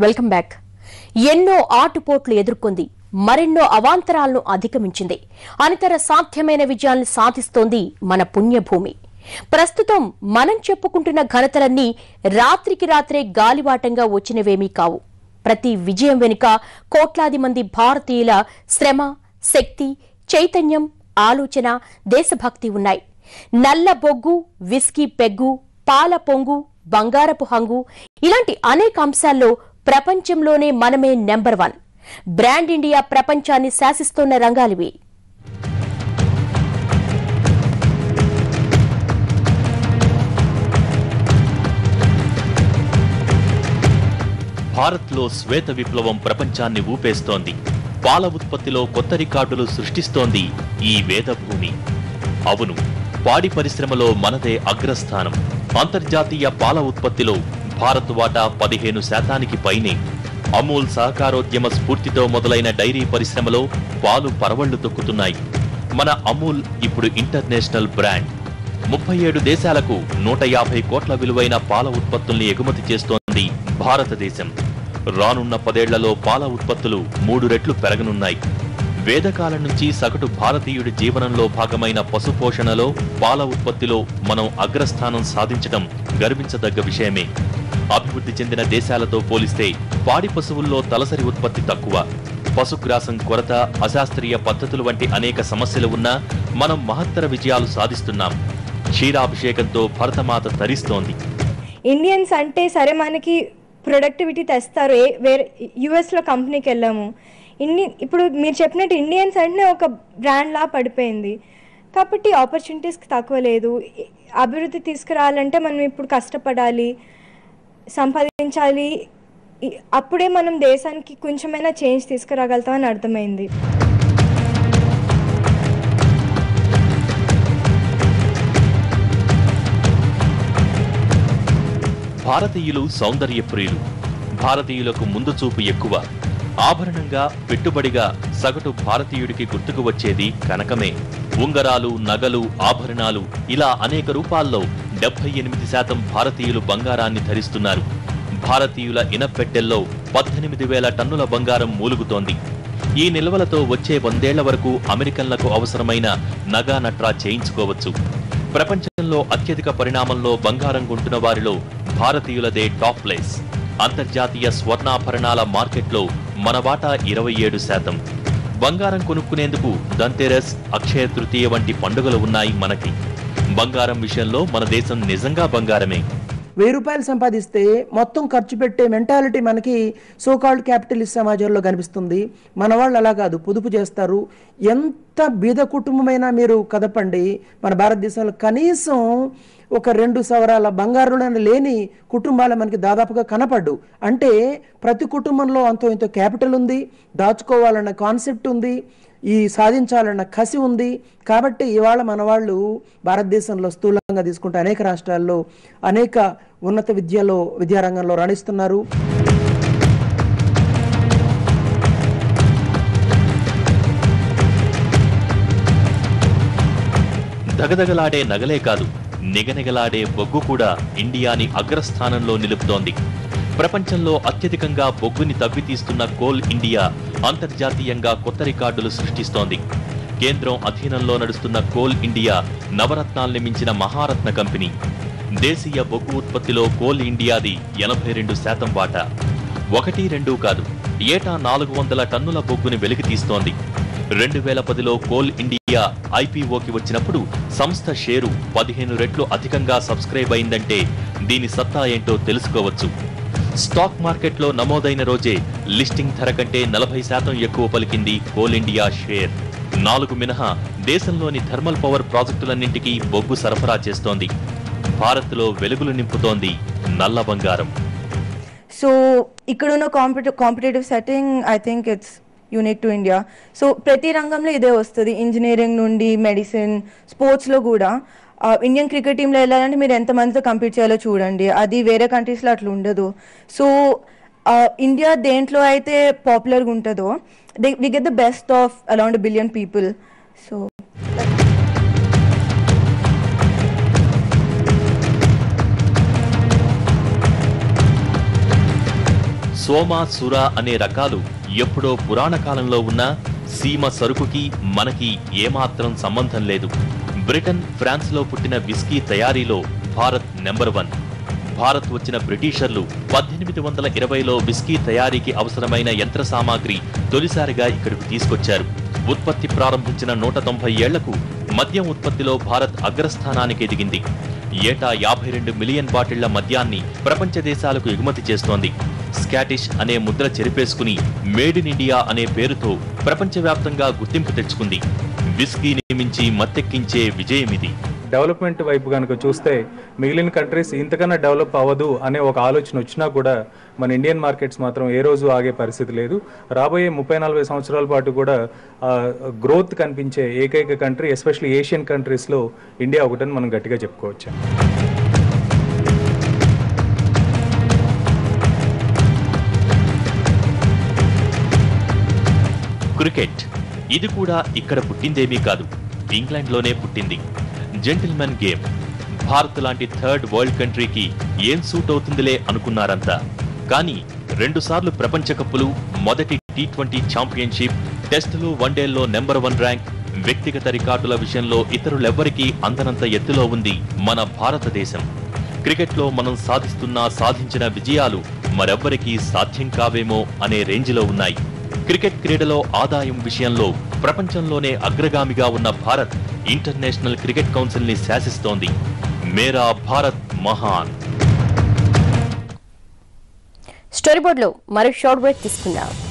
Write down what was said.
welcome back ఎన్నో ఆటుపోట్లు ఎదుర్కొంది మరెన్నో అవాంతరాలను అధిగమించింది అనితర సాధ్యమైన విజయాలను సాధిస్తోంది మన పుణ్యభూమి ప్రస్తుతం మనం చెప్పుకుంటున్న ఘనతలన్నీ రాత్రికి రాత్రే గాలివాటంగా వచ్చినవేమీ కావు ప్రతి విజయం వెనుక కోట్లాది మంది భారతీయుల శ్రమ శక్తి చైతన్యం ఆలోచన దేశభక్తి ఉన్నాయి నల్ల బొగ్గు విస్కీ పెగ్గు పాల పొంగు బంగారపు హంగు ఇలాంటి అనేక అంశాల్లో ప్రపంచంలోనే మనమే నెంబర్ వన్ బ్రాండ్ ఇండియా ప్రపంచాన్ని శాసిస్తోన్న రంగాలివి భారత్లో శ్వేత విప్లవం ప్రపంచాన్ని ఊపేస్తోంది పాల ఉత్పత్తిలో కొత్త రికార్డులు సృష్టిస్తోంది ఈ వేదభూమి అవును పాడి పరిశ్రమలో మనదే అగ్రస్థానం అంతర్జాతీయ పాల ఉత్పత్తిలో భారత్ వాటా పదిహేను శాతానికి పైనే అమూల్ సహకారోద్యమ స్ఫూర్తితో మొదలైన డైరీ పరిశ్రమలో పాలు పరవళ్లు తొక్కుతున్నాయి మన అమూల్ ఇప్పుడు ఇంటర్నేషనల్ బ్రాండ్ ముప్పై ఏడు దేశాలకు నూట యాభై కోట్ల విలువైన పాల ఉత్పత్తుల్ని ఎగుమతి చేస్తోంది భారతదేశం రానున్న పదేళ్లలో పాల ఉత్పత్తులు మూడు రెట్లు పెరగనున్నాయి వేదకాలం నుంచి సగటు భారతీయుడి జీవనంలో భాగమైన పశుపోషణలో పాల ఉత్పత్తిలో మనం అగ్రస్థానం సాధించడం గర్వించదగ్గ విషయమే అభివృద్ధి చెందిన దేశాలతో పోలిస్తే పాడి పశువుల్లో తలసరి ఉత్పత్తి తక్కువ పశుగ్రాసం కొరత అశాస్త్రీయ పద్ధతులు వంటి అనేక సమస్యలు ఉన్నా మనం మహత్తర విజయాలు సాధిస్తున్నాం క్షీరాభిషేకంతో భరతమాత తరిస్తోంది ఇండియన్స్ అంటే సరే మనకి ప్రొడక్టివిటీ తెస్తారు ఏ వేరే యూఎస్లో కంపెనీకి వెళ్ళాము ఇన్ని ఇప్పుడు మీరు చెప్పినట్టు ఇండియన్స్ అంటే ఒక బ్రాండ్లా పడిపోయింది కాబట్టి ఆపర్చునిటీస్కి తక్కువ లేదు ఈ- అభివృద్ధి తీసుకురావాలంటే మనం ఇప్పుడు కష్టపడాలి సంపాదించాలి ఈ- అప్పుడే మనం దేశానికి కొంచెమైనా చేంజ్ తీసుకురాగలుగుతామని అర్థమైంది భారతీయులు సౌందర్య ప్రియులు భారతీయులకు ముందు చూపు ఎక్కువ ఆభరణంగా పెట్టుబడిగా సగటు భారతీయుడికి గుర్తుకు వచ్చేది కనకమే ఉంగరాలు నగలు ఆభరణాలు ఇలా అనేక రూపాల్లో డెబ్బై ఎనిమిది శాతం భారతీయులు బంగారాన్ని ధరిస్తున్నారు భారతీయుల ఇనపెట్టెల్లో పద్దెనిమిది వేల టన్నుల బంగారం మూలుగుతోంది ఈ నిల్వలతో వచ్చే వందేళ్ల వరకు అమెరికన్లకు అవసరమైన నగా నట్రా చేయించుకోవచ్చు ప్రపంచంలో అత్యధిక పరిణామంలో బంగారం కొంటున్న వారిలో భారతీయులదే టాప్ ప్లేస్ అంతర్జాతీయ స్వర్ణాభరణాల మార్కెట్లో మన వాటా ఇరవై ఏడు శాతం బంగారం కొనుక్కునేందుకు దంతెరస్ అక్షయ తృతీయ వంటి పండుగలు ఉన్నాయి మనకి బంగారం విషయంలో మన దేశం నిజంగా బంగారమే వెయ్యి రూపాయలు సంపాదిస్తే మొత్తం ఖర్చు పెట్టే మెంటాలిటీ మనకి సోకాల్డ్ క్యాపిటలిస్ట్ సమాజంలో కనిపిస్తుంది మన వాళ్ళు అలా కాదు పొదుపు చేస్తారు ఎంత బీద కుటుంబమైనా మీరు కదపండి మన భారతదేశంలో కనీసం ఒక రెండు సవరాల బంగారులను లేని కుటుంబాలు మనకి దాదాపుగా కనపడ్డు అంటే ప్రతి కుటుంబంలో అంతో ఇంతో క్యాపిటల్ ఉంది దాచుకోవాలన్న కాన్సెప్ట్ ఉంది ఈ సాధించాలన్న కసి ఉంది కాబట్టి ఇవాళ మన వాళ్ళు భారతదేశంలో స్థూలంగా తీసుకుంటే అనేక రాష్ట్రాల్లో అనేక ఉన్నత విద్యలో విద్యారంగంలో రాణిస్తున్నారు దగదగలాడే నగలే కాదు నిగనిగలాడే బొగ్గు కూడా ఇండియాని అగ్రస్థానంలో నిలుపుతోంది ప్రపంచంలో అత్యధికంగా బొగ్గుని తవ్వితీస్తున్న కోల్ ఇండియా అంతర్జాతీయంగా కొత్త రికార్డులు సృష్టిస్తోంది కేంద్రం అధీనంలో నడుస్తున్న కోల్ ఇండియా నవరత్నాల్ని మించిన మహారత్న కంపెనీ దేశీయ బొగ్గు ఉత్పత్తిలో కోల్ ఇండియాది ఎనభై రెండు శాతం వాటా ఒకటి రెండు కాదు ఏటా నాలుగు వందల టన్నుల బొగ్గుని వెలికి తీస్తోంది రెండు వేల పదిలో కోల్ ఇండియా ఐపీఓకి వచ్చినప్పుడు సంస్థ షేరు పదిహేను రెట్లు అధికంగా సబ్స్క్రైబ్ అయిందంటే దీని సత్తా ఏంటో తెలుసుకోవచ్చు స్టాక్ మార్కెట్లో నమోదైన రోజే లిస్టింగ్ ధర కంటే నలభై శాతం ఎక్కువ పలికింది కోల్ ఇండియా షేర్ నాలుగు మినహా దేశంలోని థర్మల్ పవర్ ప్రాజెక్టులన్నింటికీ బొగ్గు సరఫరా చేస్తోంది భారత్లో వెలుగులు నింపుతోంది నల్ల బంగారం సో ఇక్కడున్న compete competitive setting I think it's unique to India so ప్రతి రంగంలో ఇదే వస్తుంది ఇంజనీరింగ్ నుండి మెడిసిన్ స్పోర్ట్స్లో కూడా ఇండియన్ క్రికెట్ టీంలో వెళ్ళాలంటే మీరు ఎంతమందితో కంపీట్ చేయాలో చూడండి అది వేరే కంట్రీస్లో అట్లా ఉండదు సో ఇండియా దేంట్లో అయితే పాపులర్గా ఉంటుందో they we get the best of around billion people so సోమ సుర అనే రకాలు ఎప్పుడో పురాణ కాలంలో ఉన్న సీమ సరుకుకి మనకి ఏమాత్రం సంబంధం లేదు బ్రిటన్ ఫ్రాన్స్ లో పుట్టిన విస్కీ తయారీలో భారత్ నెంబర్ వన్ భారత్ వచ్చిన బ్రిటిషర్లు పద్దెనిమిది వందల ఇరవైలో విస్కీ తయారీకి అవసరమైన యంత్ర సామాగ్రి తొలిసారిగా ఇక్కడకు తీసుకొచ్చారు ఉత్పత్తి ప్రారంభించిన నూట తొంభై ఏళ్లకు మద్యం ఉత్పత్తిలో భారత్ అగ్రస్థానానికి ఎదిగింది ఏటా యాభై రెండు మిలియన్ బాటిళ్ల మద్యాన్ని ప్రపంచ దేశాలకు ఎగుమతి చేస్తోంది స్కాటిష్ అనే ముద్ర చెరిపేసుకుని మేడ్ ఇన్ ఇండియా అనే పేరుతో ప్రపంచవ్యాప్తంగా గుర్తింపు తెచ్చుకుంది విస్కీని మించి మత్తెక్కించే విజయమిది డెవలప్మెంట్ వైపు కనుక చూస్తే మిగిలిన కంట్రీస్ ఇంతకన్నా డెవలప్ అవ్వదు అనే ఒక ఆలోచన వచ్చినా కూడా మన ఇండియన్ మార్కెట్స్ మాత్రం ఏ రోజు ఆగే పరిస్థితి లేదు రాబోయే ముప్పై నలభై సంవత్సరాల పాటు కూడా గ్రోత్ కనిపించే ఏకైక కంట్రీ ఎస్పెషల్లీ ఏషియన్ కంట్రీస్లో ఇండియా ఒకటని మనం గట్టిగా చెప్పుకోవచ్చు క్రికెట్ ఇది కూడా ఇక్కడ పుట్టిందేమీ కాదు ఇంగ్లాండ్లోనే పుట్టింది జెంటిల్మెన్ గేమ్ భారత్ లాంటి థర్డ్ వరల్డ్ కంట్రీకి ఏం సూట్ అవుతుందిలే అనుకున్నారంతా కానీ రెండుసార్లు ప్రపంచ కప్పులు మొదటి టీ ట్వంటీ ఛాంపియన్షిప్ టెస్టులు వన్డేల్లో నెంబర్ వన్ ర్యాంక్ వ్యక్తిగత రికార్డుల విషయంలో ఇతరులెవ్వరికీ అందనంత ఎత్తులో ఉంది మన భారతదేశం క్రికెట్లో మనం సాధిస్తున్న సాధించిన విజయాలు మరెవ్వరికీ సాధ్యం కావేమో అనే రేంజ్లో ఉన్నాయి క్రికెట్ క్రీడలో ఆదాయం విషయంలో ప్రపంచంలోనే అగ్రగామిగా ఉన్న భారత్ ఇంటర్నేషనల్ క్రికెట్ కౌన్సిల్ ని శాసిస్తోంది మేరా భారత్ మహాన్ స్టోరీ బోర్డులో మరో షార్ట్ బ్రేక్ తీసుకుందాం